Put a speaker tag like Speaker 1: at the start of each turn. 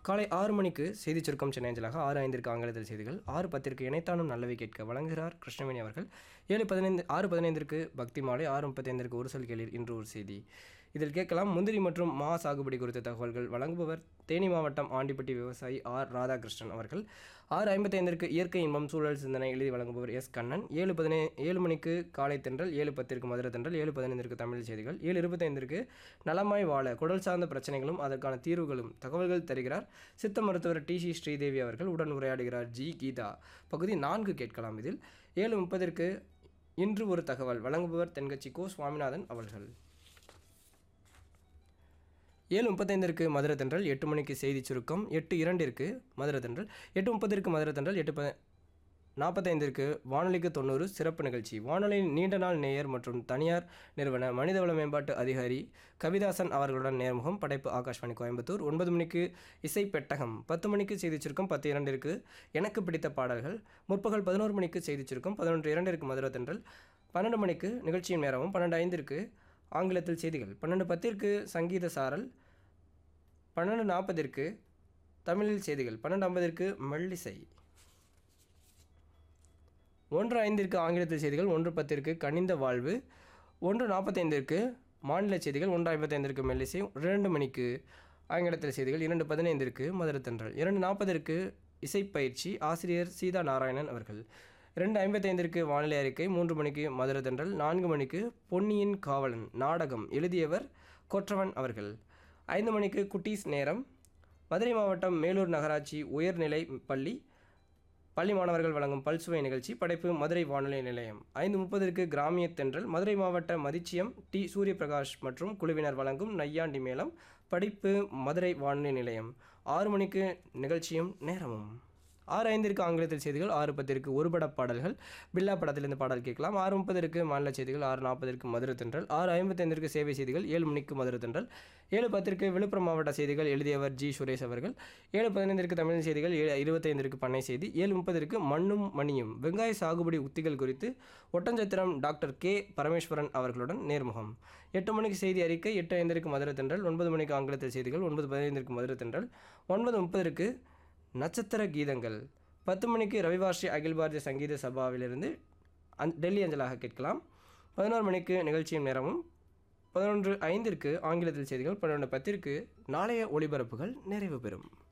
Speaker 1: காலை ஆறு மணிக்கு செய்திச் சுருக்கம் சென்னை அஞ்சலாக ஆறு ஐந்திற்கு ஆங்கிலத்தில் செய்திகள் ஆறு பத்திற்கு இணைத்தானும் நல்லவை கேட்க வழங்குகிறார் கிருஷ்ணவேணி அவர்கள் ஏழு பதினைந்து ஆறு பதினைந்திற்கு பக்தி மாலை ஆறு முப்பத்தைந்திற்கு ஒரு சொல் கேளீர் இன்று ஒரு செய்தி இதில் கேட்கலாம் முந்திரி மற்றும் மா சாகுபடி குறித்த தகவல்கள் வழங்குபவர் தேனி மாவட்டம் ஆண்டிப்பட்டி விவசாயி ஆர் ராதாகிருஷ்ணன் அவர்கள் ஆறு ஐம்பத்தைந்திற்கு இயற்கை இன்பம் சூழல் சிந்தனை எழுதி வழங்குபவர் எஸ் கண்ணன் ஏழு பதினே ஏழு மணிக்கு காலை தென்றல் ஏழு பத்திற்கு மதுரை தென்றல் ஏழு பதினைந்திற்கு தமிழ் செய்திகள் ஏழு இருபத்தைந்திற்கு நலமாய் வாழ குடல் சார்ந்த பிரச்சனைகளும் அதற்கான தீர்வுகளும் தகவல்கள் தருகிறார் சித்த மருத்துவர் டி சி ஸ்ரீதேவி அவர்கள் உடன் உரையாடுகிறார் ஜி கீதா பகுதி நான்கு கேட்கலாம் இதில் ஏழு முப்பதிற்கு இன்று ஒரு தகவல் வழங்குபவர் தென்கட்சி கோ சுவாமிநாதன் அவர்கள் ஏழு முப்பத்தைந்திற்கு மதுரை தென்றல் எட்டு மணிக்கு செய்தி சுருக்கம் எட்டு இரண்டிற்கு மதுரை தென்றல் எட்டு முப்பதிற்கு மதுரை தென்றல் எட்டு ப நாற்பத்தைந்திற்கு வானொலிக்கு தொண்ணூறு சிறப்பு நிகழ்ச்சி வானொலியின் நீண்ட நாள் நேயர் மற்றும் தனியார் நிறுவன மனிதவள மேம்பாட்டு அதிகாரி கவிதாசன் அவர்களுடன் நேர்முகம் படைப்பு ஆகாஷ்வாணி கோயம்புத்தூர் ஒன்பது மணிக்கு இசை பெட்டகம் பத்து மணிக்கு செய்தி சுருக்கம் பத்து இரண்டிற்கு எனக்கு பிடித்த பாடல்கள் முற்பகல் பதினோரு மணிக்கு செய்தி சுருக்கம் பதினொன்று இரண்டிற்கு மதுரை தென்றல் பன்னெண்டு மணிக்கு நிகழ்ச்சியின் நேரமும் பன்னெண்டு ஐந்திற்கு ஆங்கிலத்தில் செய்திகள் பன்னெண்டு பத்திற்கு சங்கீத சாரல் பன்னெண்டு நாற்பதிற்கு தமிழில் செய்திகள் பன்னெண்டு ஐம்பதிற்கு மெல்லிசை ஒன்று ஐந்திற்கு ஆங்கிலத்தில் செய்திகள் ஒன்று பத்திற்கு கனிந்த வாழ்வு ஒன்று நாற்பத்தைந்திற்கு மாநில செய்திகள் ஒன்று ஐம்பத்தைந்திற்கு மெல்லிசை இரண்டு மணிக்கு ஆங்கிலத்தில் செய்திகள் இரண்டு பதினைந்திற்கு மதுரை தென்றல் இரண்டு நாற்பதற்கு இசைப்பயிற்சி ஆசிரியர் சீதா நாராயணன் அவர்கள் இரண்டு ஐம்பத்தைந்திற்கு வானிலை அறிக்கை மூன்று மணிக்கு மதுரை தென்றல் நான்கு மணிக்கு பொன்னியின் காவலன் நாடகம் எழுதியவர் கொற்றவன் அவர்கள் ஐந்து மணிக்கு குட்டீஸ் நேரம் மதுரை மாவட்டம் மேலூர் நகராட்சி உயர்நிலை பள்ளி பள்ளி மாணவர்கள் வழங்கும் பல்சுவை நிகழ்ச்சி படைப்பு மதுரை வானொலி நிலையம் ஐந்து முப்பதற்கு கிராமிய தென்றல் மதுரை மாவட்ட மதிச்சியம் டி சூரியபிரகாஷ் மற்றும் குழுவினர் வழங்கும் நையாண்டி மேளம் படிப்பு மதுரை வானொலி நிலையம் ஆறு மணிக்கு நிகழ்ச்சியும் நேரமும் ஆறு ஐந்திற்கு ஆங்கிலத்தில் செய்திகள் ஆறு பத்திற்கு ஒருபட பாடல்கள் பில்லா படத்திலிருந்து பாடல் கேட்கலாம் ஆறு முப்பதற்கு மாநில செய்திகள் ஆறு நாற்பதற்கு மதுரை தென்றல் ஆறு ஐம்பத்தைந்திற்கு சேவை செய்திகள் ஏழு மணிக்கு மதுரை தென்றல் ஏழு பத்திற்கு விழுப்புரம் மாவட்ட செய்திகள் எழுதியவர் ஜி சுரேஷ் அவர்கள் ஏழு பதினைந்திற்கு தமிழ் செய்திகள் ஏழு இருபத்தைந்திற்கு பண்ணை செய்தி ஏழு முப்பதற்கு மண்ணும் மணியும் வெங்காய சாகுபடி உத்திகள் குறித்து ஒட்டஞ்சத்திரம் டாக்டர் கே பரமேஸ்வரன் அவர்களுடன் நேர்முகம் எட்டு மணிக்கு செய்தி அறிக்கை எட்டு ஐந்திற்கு மதுரை தென்றல் ஒன்பது மணிக்கு ஆங்கிலத்தில் செய்திகள் ஒன்பது பதினைந்திற்கு மதுரை தென்றல் ஒன்பது முப்பதற்கு நட்சத்திர கீதங்கள் பத்து மணிக்கு ரவிவாஸ்ரீ அகில் பாரதிய சங்கீத சபாவிலிருந்து அந் டெல்லி அஞ்சலாக கேட்கலாம் பதினோரு மணிக்கு நிகழ்ச்சியின் நேரமும் பதினொன்று ஐந்திற்கு ஆங்கிலத்தில் செய்திகள் பன்னிரெண்டு பத்திற்கு நாளைய ஒளிபரப்புகள் நிறைவு பெறும்